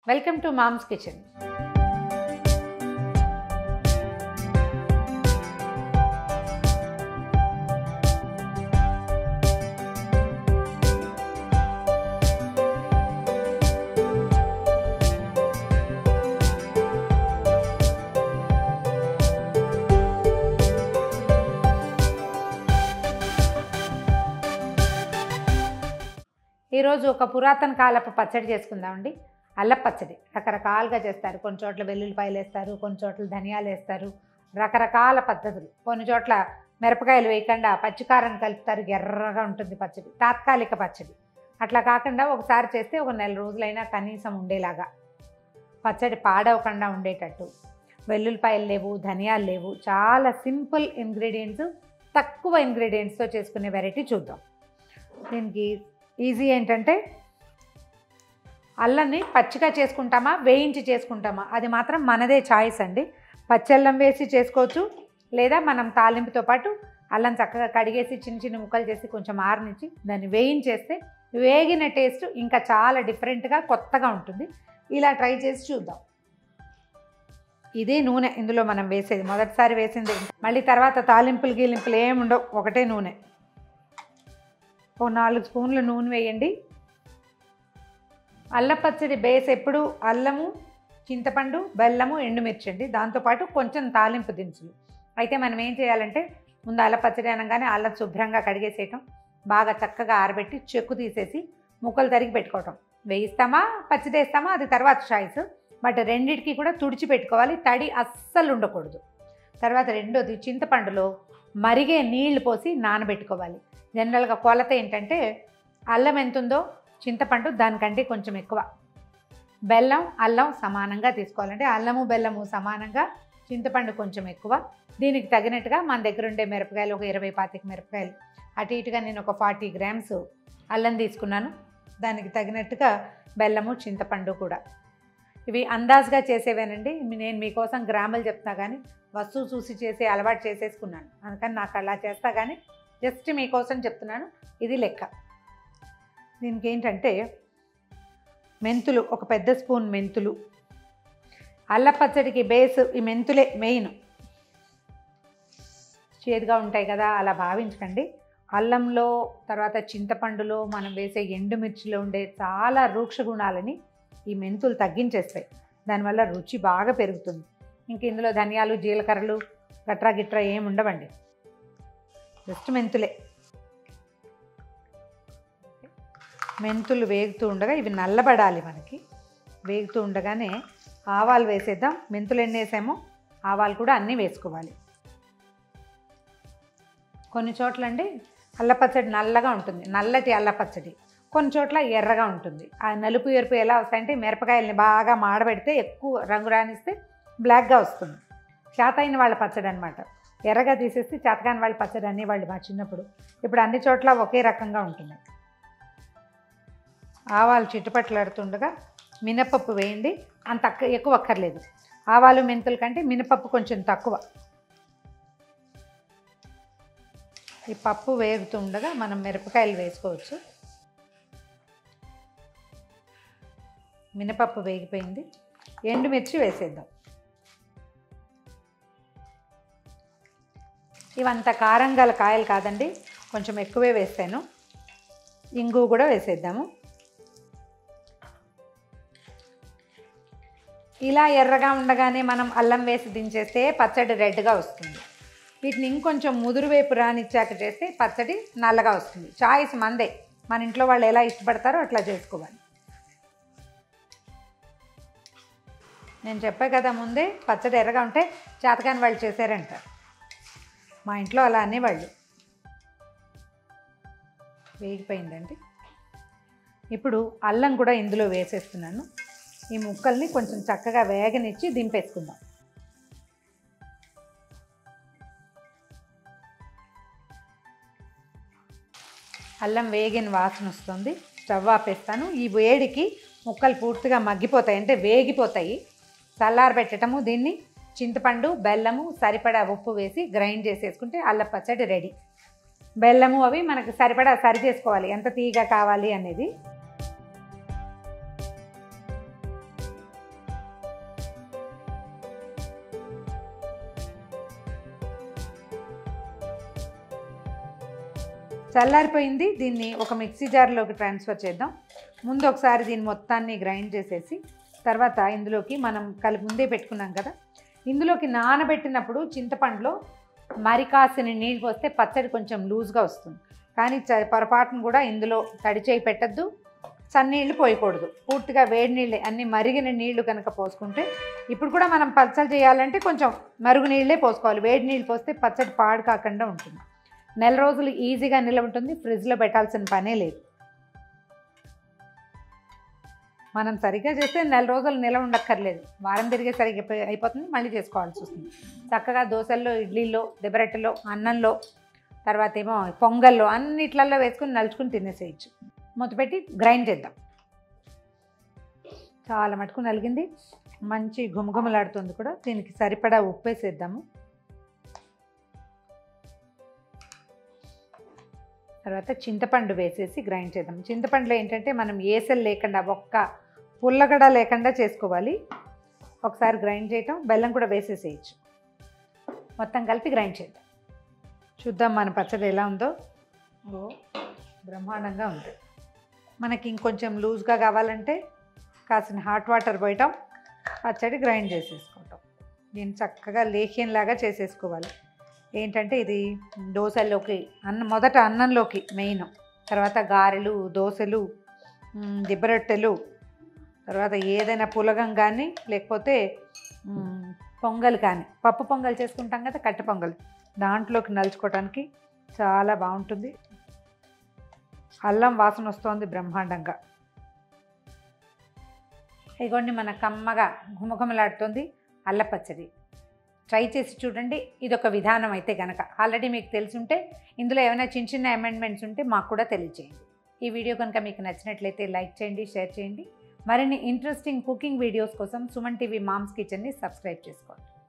welcome to moms kitchen ఈరోజు ఒక పురాతన కాలపు పచ్చడి చేసుకుందామండి అల్ల పచ్చడి రకరకాలుగా చేస్తారు కొన్ని చోట్ల వెల్లుల్లిపాయలు వేస్తారు కొన్ని చోట్ల ధనియాలు వేస్తారు రకరకాల పద్ధతులు కొన్ని చోట్ల మిరపకాయలు వేయకుండా పచ్చికారం కలుపుతారు ఎర్రగా ఉంటుంది పచ్చడి తాత్కాలిక పచ్చడి అట్లా కాకుండా ఒకసారి చేస్తే ఒక నెల రోజులైనా కనీసం ఉండేలాగా పచ్చడి పాడవకుండా ఉండేటట్టు వెల్లుల్లిపాయలు లేవు ధనియాలు లేవు చాలా సింపుల్ ఇంగ్రీడియంట్స్ తక్కువ ఇంగ్రీడియంట్స్తో చేసుకునే వెరైటీ చూద్దాం దీనికి ఈజీ ఏంటంటే అల్లంని పచ్చిగా చేసుకుంటామా వేయించి చేసుకుంటామా అది మాత్రం మనదే చాయిస్ అండి పచ్చల్లం వేసి చేసుకోవచ్చు లేదా మనం తాలింపుతో పాటు అల్లం చక్కగా కడిగేసి చిన్న చిన్న ముక్కలు చేసి కొంచెం ఆరనిచ్చి దాన్ని వేయించేస్తే వేగిన టేస్ట్ ఇంకా చాలా డిఫరెంట్గా కొత్తగా ఉంటుంది ఇలా ట్రై చేసి చూద్దాం ఇదే నూనె ఇందులో మనం వేసేది మొదటిసారి వేసింది మళ్ళీ తర్వాత తాలింపులు గీలింపులు ఏముండవు ఒకటే నూనె ఓ నాలుగు స్పూన్ల నూనె వేయండి అల్ల పచ్చడి బేస్ ఎప్పుడు అల్లము చింతపండు బెల్లము ఎండుమిర్చి అండి దాంతోపాటు కొంచెం తాలింపు దినుసులు అయితే మనం ఏం చేయాలంటే ముందు అల్ల పచ్చడి అనగానే అల్లం శుభ్రంగా కడిగేసేయటం బాగా చక్కగా ఆరబెట్టి చెక్కు తీసేసి ముక్కలు తరిగి పెట్టుకోవటం వేయిస్తామా పచ్చడి వేస్తామా అది తర్వాత చాయిస్ బట్ రెండిటికి కూడా తుడిచి పెట్టుకోవాలి తడి అస్సలు ఉండకూడదు తర్వాత రెండోది చింతపండులో మరిగే నీళ్లు పోసి నానబెట్టుకోవాలి జనరల్గా కొలత ఏంటంటే అల్లం ఎంత ఉందో చింతపండు దానికంటే కొంచెం ఎక్కువ బెల్లం అల్లం సమానంగా తీసుకోవాలంటే అల్లము బెల్లము సమానంగా చింతపండు కొంచెం ఎక్కువ దీనికి తగినట్టుగా మన దగ్గర ఉండే మిరపకాయలు ఒక ఇరవై పాతిక మిరపకాయలు అటు ఇటుగా నేను ఒక ఫార్టీ గ్రామ్స్ అల్లం తీసుకున్నాను దానికి తగినట్టుగా బెల్లము చింతపండు కూడా ఇవి అందాజుగా చేసేవేనండి నేను మీకోసం గ్రాములు చెప్తా కానీ వస్తువు చూసి చేసే అలవాటు చేసేసుకున్నాను అందుకని నాకు అలా చేస్తా కానీ జస్ట్ మీకోసం చెప్తున్నాను ఇది లెక్క దీనికి ఏంటంటే మెంతులు ఒక పెద్ద స్పూన్ మెంతులు అల్ల పచ్చడికి బేస్ ఈ మెంతులే మెయిన్ చేదుగా ఉంటాయి కదా అలా భావించకండి అల్లంలో తర్వాత చింతపండులో మనం వేసే ఎండుమిర్చిలో ఉండే చాలా రూక్ష గుణాలని ఈ మెంతులు తగ్గించేస్తాయి దానివల్ల రుచి బాగా పెరుగుతుంది ఇంక ఇందులో ధనియాలు జీలకర్రలు గట్రా గిట్రా ఏమి ఉండవండి జస్ట్ మెంతులే మెంతులు వేగుతూ ఉండగా ఇవి నల్లబడాలి మనకి వేగుతూ ఉండగానే ఆవాలు వేసేద్దాం మెంతులు ఎన్ని వేసామో ఆవాలు కూడా అన్నీ వేసుకోవాలి కొన్ని చోట్ల అండి అల్లపచ్చడి నల్లగా ఉంటుంది నల్లటి అల్లపచ్చడి కొన్ని చోట్ల ఎర్రగా ఉంటుంది ఆ నలుపు ఎరుపు ఎలా వస్తాయంటే మిరపకాయల్ని బాగా మాడబెడితే ఎక్కువ రంగు రానిస్తే బ్లాక్గా వస్తుంది చేతైన వాళ్ళ పచ్చడి అనమాట ఎర్రగా తీసేస్తే చేతకాని వాళ్ళ పచ్చడి అనేవాళ్ళు మా చిన్నప్పుడు ఇప్పుడు అన్ని చోట్ల ఒకే రకంగా ఉంటుంది ఆవాలు చిట్టుపట్లాడుతుండగా మినపప్పు వేయండి అంత అక్క ఎక్కువ అక్కర్లేదు ఆవాలు మెంతుల కంటే మినపప్పు కొంచెం తక్కువ ఈ పప్పు వేగుతుండగా మనం మిరపకాయలు వేసుకోవచ్చు మినపప్పు వేగిపోయింది ఎండుమిర్చి వేసేద్దాం ఇవంత కారం గల కాయలు కాదండి కొంచెం ఎక్కువే వేసాను ఇంగు కూడా వేసేద్దాము ఇలా ఎర్రగా ఉండగానే మనం అల్లం వేసి దించేస్తే పచ్చడి రెడ్గా వస్తుంది వీటిని ఇంకొంచెం ముదురు వేపు రానిచ్చాక చేస్తే పచ్చడి నల్లగా వస్తుంది చాయిస్ మందే మన ఇంట్లో వాళ్ళు ఎలా ఇష్టపడతారో అట్లా చేసుకోవాలి నేను చెప్పా కదా ముందే పచ్చడి ఎర్రగా ఉంటే చేతకాని వాళ్ళు చేశారంట మా ఇంట్లో అలా అనేవాళ్ళు వేగిపోయిందండి ఇప్పుడు అల్లం కూడా ఇందులో వేసేస్తున్నాను ఈ ముక్కల్ని కొంచెం చక్కగా వేగనిచ్చి దింపేసుకుందాం అల్లం వేగిన వాసన వస్తుంది స్టవ్ ఆపేస్తాను ఈ వేడికి ముక్కలు పూర్తిగా మగ్గిపోతాయి అంటే వేగిపోతాయి చల్లారబెట్టడము దీన్ని చింతపండు బెల్లము సరిపడా ఉప్పు వేసి గ్రైండ్ చేసేసుకుంటే అల్ల పచ్చడి రెడీ బెల్లము అవి మనకు సరిపడా సరి చేసుకోవాలి ఎంత తీగ కావాలి అనేది చల్లారిపోయింది దీన్ని ఒక మిక్సీ జార్లోకి ట్రాన్స్ఫర్ చేద్దాం ముందు ఒకసారి దీన్ని మొత్తాన్ని గ్రైండ్ చేసేసి తర్వాత ఇందులోకి మనం కలిపి ముందే పెట్టుకున్నాం కదా ఇందులోకి నానబెట్టినప్పుడు చింతపండులో మరి కాసిన నీళ్ళు పోస్తే పచ్చడి కొంచెం లూజ్గా వస్తుంది కానీ చ- పొరపాటును కూడా ఇందులో తడి చేయి పెట్టద్దు చన్నీళ్ళు పోయకూడదు పూర్తిగా వేడి నీళ్ళే అన్ని మరిగిన నీళ్లు కనుక పోసుకుంటే ఇప్పుడు కూడా మనం పచ్చడి చేయాలంటే కొంచెం మరుగు నీళ్ళే పోసుకోవాలి వేడి నీళ్ళు పోస్తే పచ్చడి పాడు కాకుండా ఉంటుంది నెల రోజులు ఈజీగా నిలవ ఉంటుంది ఫ్రిడ్జ్లో పెట్టాల్సిన పనే లేదు మనం సరిగ్గా చేస్తే నెల రోజులు నిలవ ఉండక్కర్లేదు వారం తిరిగే సరిగ్గా అయిపోయి- అయిపోతుంది మళ్ళీ చేసుకోవాల్సి వస్తుంది చక్కగా దోశల్లో ఇడ్లీలో దెబ్బరట్టెలో అన్నంలో తర్వాత ఏమో పొంగల్లో అన్నిట్లలో వేసుకుని నలుచుకుని తినేసేయచ్చు మూత పెట్టి గ్రైండ్ చేద్దాం చాలా మటుకు నలిగింది మంచి గుమగుమలాడుతుంది కూడా దీనికి సరిపడా ఉప్పు వేసేద్దాము తర్వాత చింతపండు వేసేసి గ్రైండ్ చేద్దాం చింతపండులో ఏంటంటే మనం ఏసలు లేకుండా ఒక్క పుల్లగడ లేకుండా చేసుకోవాలి ఒకసారి గ్రైండ్ చేయటం బెల్లం కూడా వేసేసేయచ్చు మొత్తం కలిపి గ్రైండ్ చేద్దాం చూద్దాం మన పచ్చడి ఎలా ఉందో ఓ బ్రహ్మాండంగా ఉంది మనకి ఇంకొంచెం లూజ్గా కావాలంటే కాసిన హాట్ వాటర్ పోయటం పచ్చడి గ్రైండ్ చేసేసుకోవటం దీన్ని చక్కగా లేహ్యంలాగా చేసేసుకోవాలి ఏంటంటే ఇది దోశల్లోకి అన్నం మొదట అన్నంలోకి మెయిన్ తర్వాత గారెలు దోశలు మ్, దిబ్బరొట్టెలు తర్వాత ఏదైనా పులగం కానీ లేకపోతే మ్, పొంగల్ కానీ పప్పు పొంగల్ చేసుకుంటాం కదా కట్టె పొంగల్ దాంట్లోకి నలుచుకోవడానికి చాలా బాగుంటుంది అల్లం వాసన వస్తోంది బ్రహ్మాండంగా ఇగోండి మన కమ్మగా గుమగుమలాడుతుంది అల్ల పచ్చడి ట్రై చేసి చూడండి ఇది ఒక విధానం అయితే కనుక ఆల్రెడీ మీకు తెలుసుంటే ఇందులో ఏమైనా చిన్న చిన్న అమెండ్మెంట్స్ ఉంటే మాకు కూడా తెలియచేయండి ఈ వీడియో కనుక మీకు నచ్చినట్లయితే లైక్ చేయండి షేర్ చేయండి మరిన్ని ఇంట్రెస్టింగ్ కుకింగ్ వీడియోస్ కోసం సుమన్ టీవీ మామ్స్ కిచెన్ని సబ్స్క్రైబ్ చేసుకోండి